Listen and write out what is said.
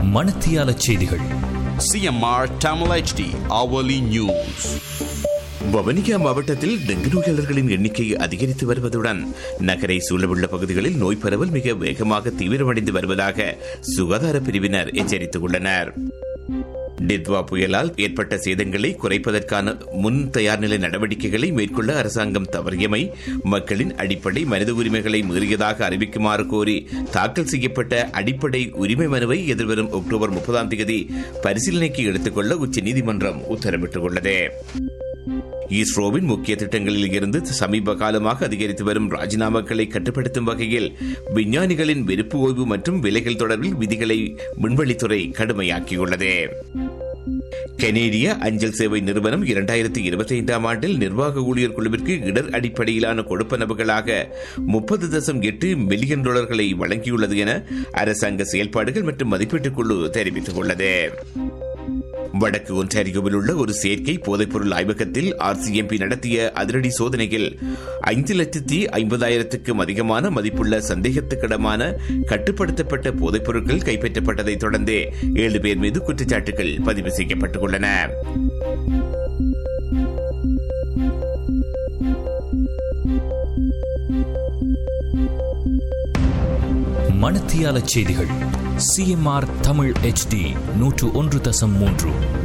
மணத்தியால செய்திகள் CMR Tamil HD hourly news. வவனிகா மாவட்டத்தில் டெங்கு நோயாளர்களின் எண்ணிக்கை அதிகரித்து வருவதுடன் நகரை சூழவுள்ள பகுதிகளில் நோய் பரவல் மிக வேகமாக தீவிரமடைந்து வருவதாக சுகாதார பிரிவினர் எச்சரித்துள்ளனர் டித்வா புயலால் ஏற்பட்ட சேதங்களை குறைப்பதற்கான முன் தயார்நிலை நடவடிக்கைகளை மேற்கொள்ள அரசாங்கம் தவறியமை மக்களின் அடிப்படை மனித உரிமைகளை மீறியதாக அறிவிக்குமாறு கோரி தாக்கல் செய்யப்பட்ட அடிப்படை உரிமை மனுவை எதிர்வரும் அக்டோபர் முப்பதாம் தேதி பரிசீலனைக்கு எடுத்துக்கொள்ள உச்சநீதிமன்றம் உத்தரவிட்டுள்ளது இஸ்ரோவின் முக்கிய திட்டங்களில் இருந்து சமீப காலமாக அதிகரித்து வரும் ராஜினாமாக்களை கட்டுப்படுத்தும் வகையில் விஞ்ஞானிகளின் வெறுப்பு ஓய்வு மற்றும் விலைகள் தொடர்பில் விதிகளை விண்வெளித்துறை கடுமையாக்கியுள்ளது கனேடிய அஞ்சல் சேவை நிறுவனம் இரண்டாயிரத்தி இருபத்தி ஐந்தாம் ஆண்டில் நிர்வாக ஊழியர் குழுவிற்கு இடர் அடிப்படையிலான கொடுப்பனவுகளாக முப்பது தசம் எட்டு மில்லியன் டாலர்களை வழங்கியுள்ளது என அரசாங்க செயல்பாடுகள் மற்றும் மதிப்பீட்டுக் குழு தெரிவித்துள்ளது வடக்கு ஒன்டாரியோவில் உள்ள ஒரு செயற்கை போதைப்பொருள் ஆய்வகத்தில் ஆர்சிஎம்பி நடத்திய அதிரடி சோதனையில் ஐந்து லட்சத்தி ஐம்பதாயிரத்துக்கும் அதிகமான மதிப்புள்ள சந்தேகத்துக்கிடமான கட்டுப்படுத்தப்பட்ட போதைப் பொருட்கள் கைப்பற்றப்பட்டதைத் தொடர்ந்து ஏழு பேர் மீது குற்றச்சாட்டுகள் பதிவு செய்யப்பட்டுள்ளன மணத்தியால செய்திகள் சிஎம்ஆர் தமிழ் HD நூற்று ஒன்று தசம் மூன்று